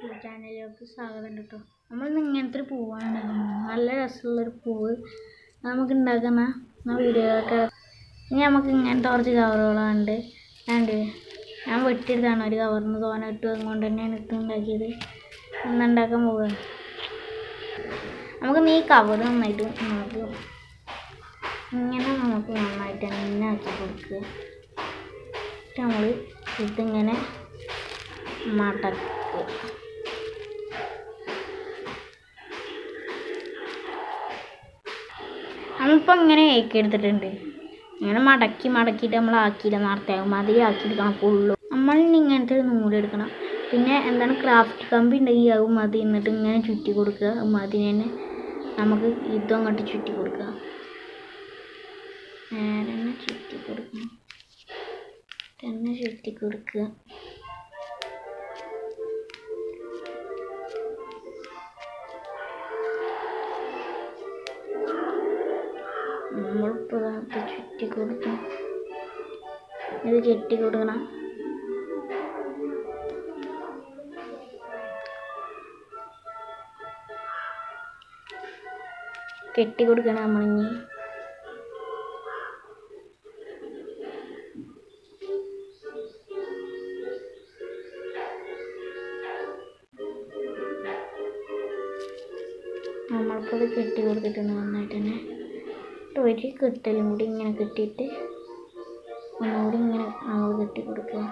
YouTube ചാനലിലേക്ക് സ്വാഗതം കേട്ടോ നമ്മൾ ഇങ്ങനത്തെ ഒരു പൂവാണ് ഉണ്ടാക്കുന്നത് നല്ല രസമുള്ളൊരു പൂവ് നമുക്ക് ഉണ്ടാക്കുന്ന വീഡിയോയിലൊക്കെ ഇനി നമുക്ക് ഇങ്ങനത്തെ കുറച്ച് കവറുകളുണ്ട് ഉണ്ട് ഞാൻ വെട്ടിയെടുത്താണ് ഒരു കവറിന് തോന ഇട്ട് അതുകൊണ്ട് തന്നെയാണ് ഇത് ഉണ്ടാക്കിയത് ഒന്ന് ഉണ്ടാക്കാൻ പോവുക നമുക്ക് ഈ കവർ നന്നായിട്ട് നമുക്ക് ഇങ്ങനെ നമുക്ക് നന്നായിട്ട് തന്നെ ആക്കി കൊടുക്കുക നമ്മൾ ഇതിങ്ങനെ മടക്കുക നമ്മളിപ്പോൾ ഇങ്ങനെ കേക്ക് എടുത്തിട്ടുണ്ട് ഇങ്ങനെ മടക്കി മടക്കിയിട്ട് നമ്മൾ ആക്കിയില്ല നേരത്തെ മാതിരി ആക്കിയെടുക്കണം ഫുള്ളും നമ്മൾ ഇനി ഇങ്ങനത്തെ ഒരു നൂലെടുക്കണം പിന്നെ എന്താണ് ക്രാഫ്റ്റ് കമ്പി ഉണ്ടെങ്കിൽ അത് മതി എന്നിട്ട് ഇങ്ങനെ ചുറ്റി കൊടുക്കുക അത് മതി തന്നെ നമുക്ക് ഇതും അങ്ങോട്ട് ചുറ്റി കൊടുക്കുക നേരെ തന്നെ ചുറ്റി കൊടുക്കണം തന്നെ ചുറ്റി കൊടുക്കുക നമ്മളിപ്പോൾ ഇത് ചുറ്റി കൊടുക്കണം ഇത് ചുറ്റി കൊടുക്കണം കെട്ടി കൊടുക്കണം നമ്മളിനി നമ്മൾക്കത് കെട്ടി കൊടുത്തിട്ടുണ്ട് നന്നായിട്ട് തന്നെ എന്നിട്ട് ഒരു കെട്ടലും കൂടി ഇങ്ങനെ കെട്ടിയിട്ട് ഒന്നുകൂടി ഇങ്ങനെ നമ്മൾ കെട്ടി കൊടുക്കുക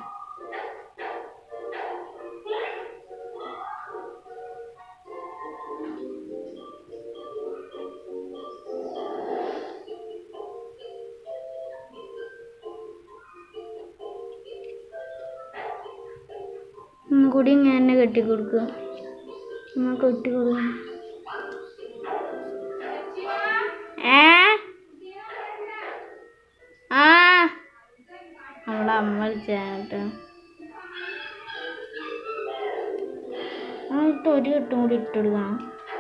ഒന്നുകൂടി ഇങ്ങനെ തന്നെ കെട്ടി കൊടുക്കുക നമ്മൾ കെട്ടി കൊടുക്കണം ഏ ആ നമ്മളെ അമ്മ വിളിച്ചാട്ടോ ഇട്ട് ഒരു കെട്ടും കൂടി ഇട്ട് കൊടുക്കണം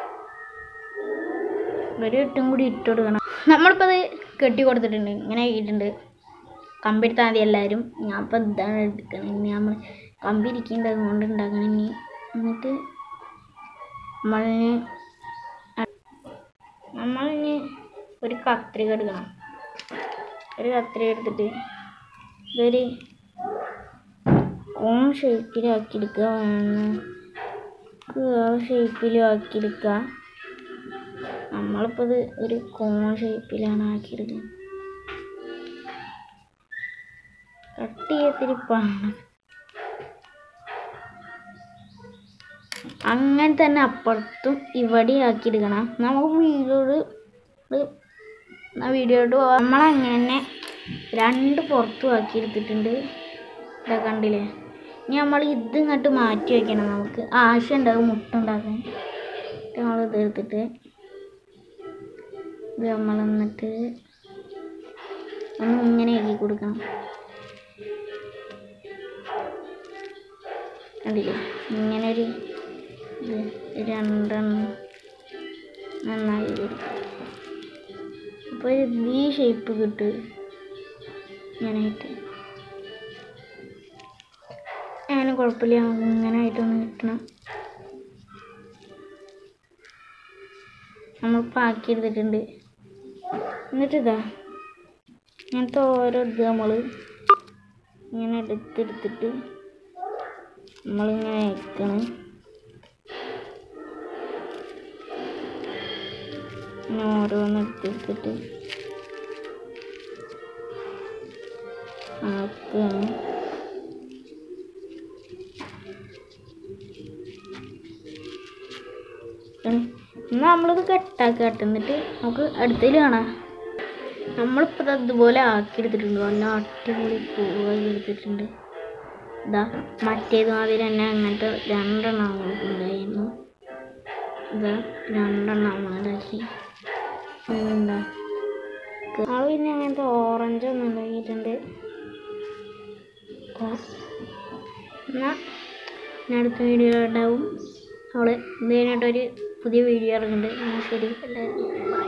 ഒരു കെട്ടും കൂടി ഇട്ട് കൊടുക്കണം നമ്മളിപ്പോൾ അത് കെട്ടി കൊടുത്തിട്ടുണ്ട് ഇങ്ങനെ ആക്കിയിട്ടുണ്ട് കമ്പി എടുത്താൽ മതി എല്ലാവരും ഞാൻ ഇപ്പം ഇതാണ് എടുക്കണം ഇനി നമ്മൾ കമ്പി ഇരിക്കുന്നുണ്ട് അതുകൊണ്ട് ഉണ്ടാക്കണം ഇനി എന്നിട്ട് നമ്മളിന് നമ്മളിനി ഒരു കത്രിക എടുക്കണം ഒരു കത്രിക എടുത്തിട്ട് ഇതൊരു കോൺ ഷേപ്പിലാക്കിയെടുക്കുക വേണം ഷേപ്പിലും ആക്കിയെടുക്കുക നമ്മളിപ്പോൾ ഇത് ഒരു കോൺ ഷേപ്പിലാണ് ആക്കിയെടുക്കുന്നത് കട്ട് ചെയ്യത്തിരി പാണ് അങ്ങനെ തന്നെ അപ്പുറത്തും ഇവിടെ ആക്കിയെടുക്കണം നമുക്ക് വീഡിയോട് വീഡിയോട് പോവാം നമ്മളങ്ങനെ രണ്ട് പുറത്തും ആക്കി എടുത്തിട്ടുണ്ട് ഇതാ കണ്ടില്ലേ ഇനി നമ്മൾ ഇത് ഇങ്ങോട്ട് മാറ്റി വയ്ക്കണം നമുക്ക് ആശയം ഉണ്ടാകും മുട്ട ഉണ്ടാക്കാൻ നമ്മൾ ഇത് എടുത്തിട്ട് ഇത് നമ്മൾ എന്നിട്ട് ഒന്ന് ഇങ്ങനെ ആക്കി കൊടുക്കണം കണ്ടില്ലേ ഇങ്ങനെ ഒരു ഇത് രണ്ടെണ്ണം നന്നായി കൊടുക്കും അപ്പോൾ ഒരു വി ഷേപ്പ് കിട്ടും ഇങ്ങനെയായിട്ട് അങ്ങനെ കുഴപ്പമില്ല നമുക്ക് ഇങ്ങനെ ആയിട്ടൊന്ന് കിട്ടണം നമ്മളിപ്പോൾ ആക്കി എടുത്തിട്ടുണ്ട് എന്നിട്ട് ഇതാ ഇങ്ങനത്തെ ഓരോ ഇത് നമ്മൾ ഇങ്ങനെ എടുത്തെടുത്തിട്ട് നമ്മളിങ്ങനെ വെക്കണം ഇങ്ങനെ ഓരോന്ന് എടുത്തെടുത്തിട്ട് ആക്കുകയാണ് എന്നാൽ നമ്മളിത് കെട്ടാക്കി കട്ടുന്നിട്ട് നമുക്ക് അടുത്തതിൽ കാണാം നമ്മളിപ്പോൾ ഇത് അതുപോലെ ആക്കിയെടുത്തിട്ടുണ്ട് നല്ല അടിപൊളി പൂവായി എടുത്തിട്ടുണ്ട് ഇതാ മറ്റേത് മാതിരി തന്നെ അങ്ങനത്തെ രണ്ടെണ്ണം നമ്മൾക്ക് ഉണ്ടായിരുന്നു ഇതാ രണ്ടെണ്ണം നമ്മളുണ്ടാക്കി എന്താ അവൾ പിന്നെ അങ്ങനത്തെ ഓറഞ്ച് ഒന്നും ഉണ്ടാക്കിയിട്ടുണ്ട് എന്നാൽ ഞാൻ അടുത്ത വീഡിയോ ഉണ്ടാവും അവൾ ഇത് കഴിഞ്ഞിട്ടൊരു പുതിയ വീഡിയോ ഇറങ്ങുന്നുണ്ട് എന്നാൽ ശരി എല്ലാവരും